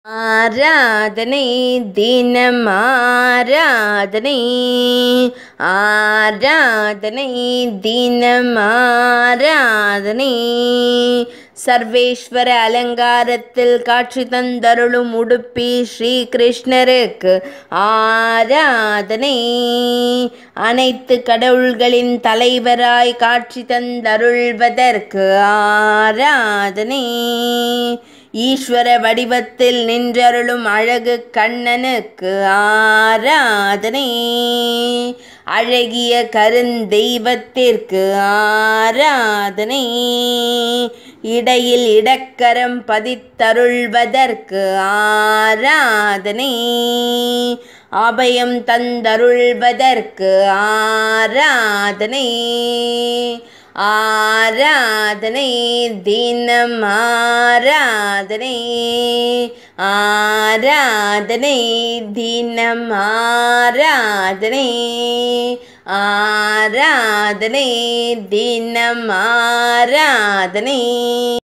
ஆராதனை தினம் ஆராதனை ஆராதனை தினம் ஆராதனை சர்வேஸ்வர அலங்காரத்தில் காட்சி தந்தருளும் உடுப்பி ஸ்ரீ கிருஷ்ணருக்கு ஆராதனை அனைத்து கடவுள்களின் தலைவராய் காட்சி தந்தருள்வதற்கு ஆராதனை ஈஸ்வர வடிவத்தில் நின்றருளும் அழகு கண்ணனுக்கு ஆராதனை அழகிய கருந்தெய்வத்திற்கு ஆராதனை இடையில் இடக்கரம் பதித்தருள்வதற்கு ஆராதனை அபயம் தந்தருள்வதற்கு ஆராதனை ஆராதனை தினம் ஆராதனை ஆராதனை தினம் ஆராதனை ஆராதனை தினம் ஆராதனை